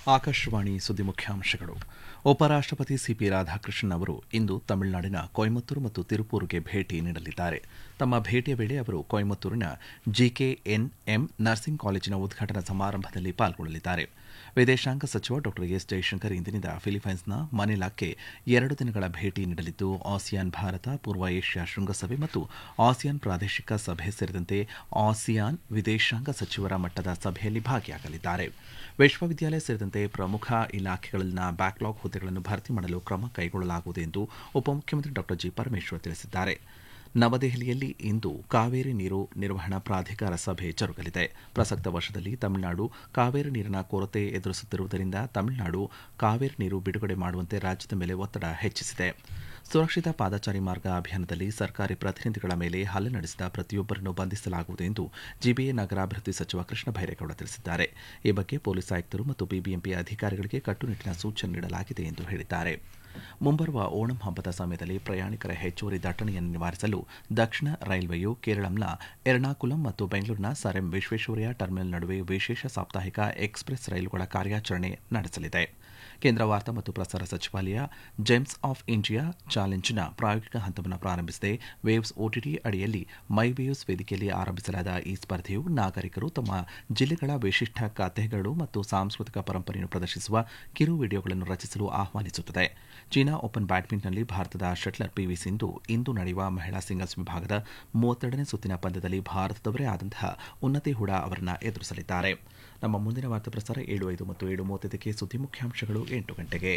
ಆಕಾಶವಾಣಿ ಸುದ್ದಿ ಮುಖ್ಯಾಂಶಗಳು ಉಪರಾಷ್ಟಪತಿ ಸಿಪಿ ರಾಧಾಕೃಷ್ಣನ್ ಅವರು ಇಂದು ತಮಿಳುನಾಡಿನ ಕೊಯಮತ್ತೂರು ಮತ್ತು ತಿರುಪೂರ್ಗೆ ಭೇಟಿ ನೀಡಲಿದ್ದಾರೆ ತಮ್ಮ ಭೇಟಿಯ ವೇಳೆ ಅವರು ಕೊಯಮತ್ತೂರಿನ ಜಿಕೆಎನ್ಎಂ ನರ್ಸಿಂಗ್ ಕಾಲೇಜಿನ ಉದ್ಘಾಟನಾ ಸಮಾರಂಭದಲ್ಲಿ ಪಾಲ್ಗೊಳ್ಳಲಿದ್ದಾರೆ ವಿದೇಶಾಂಗ ಸಚಿವ ಡಾ ಎಸ್ ಜೈಶಂಕರ್ ಇಂದಿನಿಂದ ಫಿಲಿಪೈನ್ಸ್ನ ಮನಿಲಾಕ್ಕೆ ಎರಡು ದಿನಗಳ ಭೇಟಿ ನೀಡಲಿದ್ದು ಆಸಿಯಾನ್ ಭಾರತ ಪೂರ್ವ ಏಷ್ಯಾ ಶೃಂಗಸಭೆ ಮತ್ತು ಆಸಿಯಾನ್ ಪ್ರಾದೇಶಿಕ ಸಭೆ ಸೇರಿದಂತೆ ಆಸಿಯಾನ್ ವಿದೇಶಾಂಗ ಸಚಿವರ ಮಟ್ಟದ ಸಭೆಯಲ್ಲಿ ಭಾಗಿಯಾಗಲಿದ್ದಾರೆ ವಿಶ್ವವಿದ್ಯಾಲಯ ಸೇರಿದಂತೆ ಪ್ರಮುಖ ಇಲಾಖೆಗಳಲ್ಲಿನ ಬ್ಯಾಕ್ಲಾಗ್ ಹುದ್ದೆಗಳನ್ನು ಭರ್ತಿ ಮಾಡಲು ಕ್ರಮ ಕೈಗೊಳ್ಳಲಾಗುವುದು ಎಂದು ಉಪಮುಖ್ಯಮಂತ್ರಿ ಡಾ ಜಿ ಪರಮೇಶ್ವರ್ ತಿಳಿಸಿದ್ದಾರೆ ನವದೆಹಲಿಯಲ್ಲಿ ಇಂದು ಕಾವೇರಿ ನೀರು ನಿರ್ವಹಣಾ ಪ್ರಾಧಿಕಾರ ಸಭೆ ಜರುಗಲಿದೆ ಪ್ರಸಕ್ತ ವರ್ಷದಲ್ಲಿ ತಮಿಳುನಾಡು ಕಾವೇರಿ ನೀರಿನ ಕೊರತೆ ಎದುರಿಸುತ್ತಿರುವುದರಿಂದ ತಮಿಳುನಾಡು ಕಾವೇರಿ ನೀರು ಬಿಡುಗಡೆ ಮಾಡುವಂತೆ ರಾಜ್ಯದ ಮೇಲೆ ಒತ್ತಡ ಹೆಚ್ಚಿಸಿದೆ ಸುರಕ್ಷಿತ ಪಾದಚಾರಿ ಮಾರ್ಗ ಅಭಿಯಾನದಲ್ಲಿ ಸರ್ಕಾರಿ ಪ್ರತಿನಿಧಿಗಳ ಮೇಲೆ ಹಲ್ಲೆ ನಡೆಸಿದ ಪ್ರತಿಯೊಬ್ಬರನ್ನು ಬಂಧಿಸಲಾಗುವುದು ಎಂದು ಜಿಬಿಎ ನಗರಾಭಿವೃದ್ಧಿ ಸಚಿವ ಕೃಷ್ಣ ಬೈರೇಗೌಡ ತಿಳಿಸಿದ್ದಾರೆ ಈ ಬಗ್ಗೆ ಪೊಲೀಸ್ ಆಯುಕ್ತರು ಮತ್ತು ಬಿಬಿಎಂಪಿ ಅಧಿಕಾರಿಗಳಿಗೆ ಕಟ್ಟುನಿಟ್ಟಿನ ಸೂಚನೆ ನೀಡಲಾಗಿದೆ ಎಂದು ಹೇಳಿದ್ದಾರೆ ಮುಂಬರುವ ಓಣಂ ಹಬ್ಬದ ಸಮಯದಲ್ಲಿ ಪ್ರಯಾಣಿಕರ ಹೆಚ್ಚುವರಿ ದಟ್ಟಣೆಯನ್ನು ನಿವಾರಿಸಲು ದಕ್ಷಿಣ ರೈಲ್ವೆಯು ಕೇರಳಂನ ಎರ್ನಾಕುಲಂ ಮತ್ತು ಬೆಂಗಳೂರಿನ ಸರ್ ಎಂ ವಿಶ್ವೇಶ್ವರಯ್ಯ ಟರ್ಮಿನಲ್ ನಡುವೆ ವಿಶೇಷ ಸಾಪ್ತಾಹಿಕ ಎಕ್ಸ್ಪ್ರೆಸ್ ರೈಲುಗಳ ಕಾರ್ಯಾಚರಣೆ ನಡೆಸಲಿದೆ ಕೇಂದ್ರ ವಾರ್ತಾ ಮತ್ತು ಪ್ರಸಾರ ಸಚಿವಾಲಯ ಜೆಮ್ಸ್ ಆಫ್ ಇಂಡಿಯಾ ಚಾಲೆಂಜ್ನ ಪ್ರಾಯೋಗಿಕ ಹಂತವನ್ನು ಪ್ರಾರಂಭಿಸಿದೆ ವೇವ್ಸ್ ಓಟಿಟಿ ಅಡಿಯಲ್ಲಿ ಮೈ ವೇವ್ಸ್ ವೇದಿಕೆಯಲ್ಲಿ ಆರಂಭಿಸಲಾದ ಈ ಸ್ಪರ್ಧೆಯು ನಾಗರಿಕರು ತಮ್ಮ ಜಿಲ್ಲೆಗಳ ವಿಶಿಷ್ಟ ಕಥೆಗಳು ಮತ್ತು ಸಾಂಸ್ಕೃತಿಕ ಪರಂಪರೆಯನ್ನು ಪ್ರದರ್ಶಿಸುವ ಕಿರು ವಿಡಿಯೋಗಳನ್ನು ರಚಿಸಲು ಆಹ್ವಾನಿಸುತ್ತದೆ ಚೀನಾ ಓಪನ್ ಬ್ಯಾಡ್ಮಿಂಟನ್ನಲ್ಲಿ ಭಾರತದ ಶಟ್ಲರ್ ಪಿವಿ ಸಿಂಧು ಇಂದು ನಡೆಯುವ ಮಹಿಳಾ ಸಿಂಗಲ್ಸ್ ವಿಭಾಗದ ಮೂವತ್ತೆರಡನೇ ಸುತ್ತಿನ ಪಂದ್ಯದಲ್ಲಿ ಭಾರತದವರೇ ಆದಂತಹ ಉನ್ನತಿ ಹುಡಾ ಅವರನ್ನು ಎದುರಿಸಲಿದ್ದಾರೆ ನಮ್ಮ ಮುಂದಿನ ವಾರ್ತಾ ಪ್ರಸಾರ ಏಳು ಐದು ಮತ್ತು ಏಳು ಮೂವತ್ತೈದಕ್ಕೆ ಸುದ್ದಿ ಮುಖ್ಯಾಂಶಗಳು ಎಂಟು ಗಂಟೆಗೆ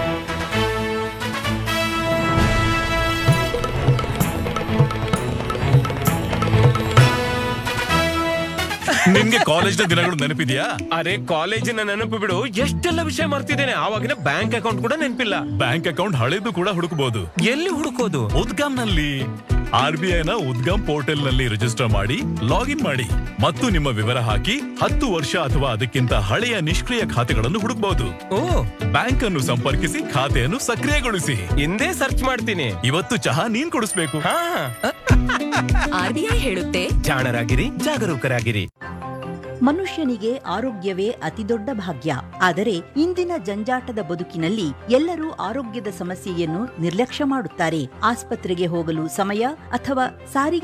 ನಿನ್ಗೆ ಕಾಲೇಜ್ನ ದಿನಗಳು ನೆನಪಿದ್ಯಾ ಅರೆ ಕಾಲೇಜಿನ ನೆನಪು ಬಿಡು ಎಷ್ಟೆಲ್ಲ ವಿಷಯ ಮರ್ತಿದ್ದೇನೆ ಆವಾಗಿನ ಬ್ಯಾಂಕ್ ಅಕೌಂಟ್ ಕೂಡ ನೆನಪಿಲ್ಲ ಬ್ಯಾಂಕ್ ಅಕೌಂಟ್ ಹಳೆದು ಕೂಡ ಹುಡುಕಬಹುದು ಎಲ್ಲಿ ಹುಡುಕೋದು ಉದ್ಗಮ್ ನಲ್ಲಿ ಆರ್ ಬಿ ಐನ ಉದ್ಗಮ್ ಪೋರ್ಟಲ್ ನಲ್ಲಿ ರಿಜಿಸ್ಟರ್ ಮಾಡಿ ಲಾಗಿನ್ ಮಾಡಿ ಮತ್ತು ನಿಮ್ಮ ವಿವರ ಹಾಕಿ ಹತ್ತು ವರ್ಷ ಅಥವಾ ಅದಕ್ಕಿಂತ ಹಳೆಯ ನಿಷ್ಕ್ರಿಯ ಖಾತೆಗಳನ್ನು ಹುಡುಕಬಹುದು ಓ ಬ್ಯಾಂಕ್ ಅನ್ನು ಸಂಪರ್ಕಿಸಿ ಖಾತೆಯನ್ನು ಸಕ್ರಿಯಗೊಳಿಸಿ ಹಿಂದೆ ಸರ್ಚ್ ಮಾಡ್ತೀನಿ ಇವತ್ತು ಚಹಾ ನೀನ್ ಕುಡಿಸ್ಬೇಕು ಹಾ ಆರ್ಬಿಐ ಹೇಳುತ್ತೆ ಜಾಣರಾಗಿರಿ ಜಾಗರೂಕರಾಗಿರಿ ಮನುಷ್ಯನಿಗೆ ಆರೋಗ್ಯವೇ ಅತಿದೊಡ್ಡ ಭಾಗ್ಯ ಆದರೆ ಇಂದಿನ ಜಂಜಾಟದ ಬದುಕಿನಲ್ಲಿ ಎಲ್ಲರೂ ಆರೋಗ್ಯದ ಸಮಸ್ಯೆಯನ್ನು ನಿರ್ಲಕ್ಷ್ಯ ಮಾಡುತ್ತಾರೆ ಆಸ್ಪತ್ರೆಗೆ ಹೋಗಲು ಸಮಯ ಅಥವಾ ಸಾರಿಗೆ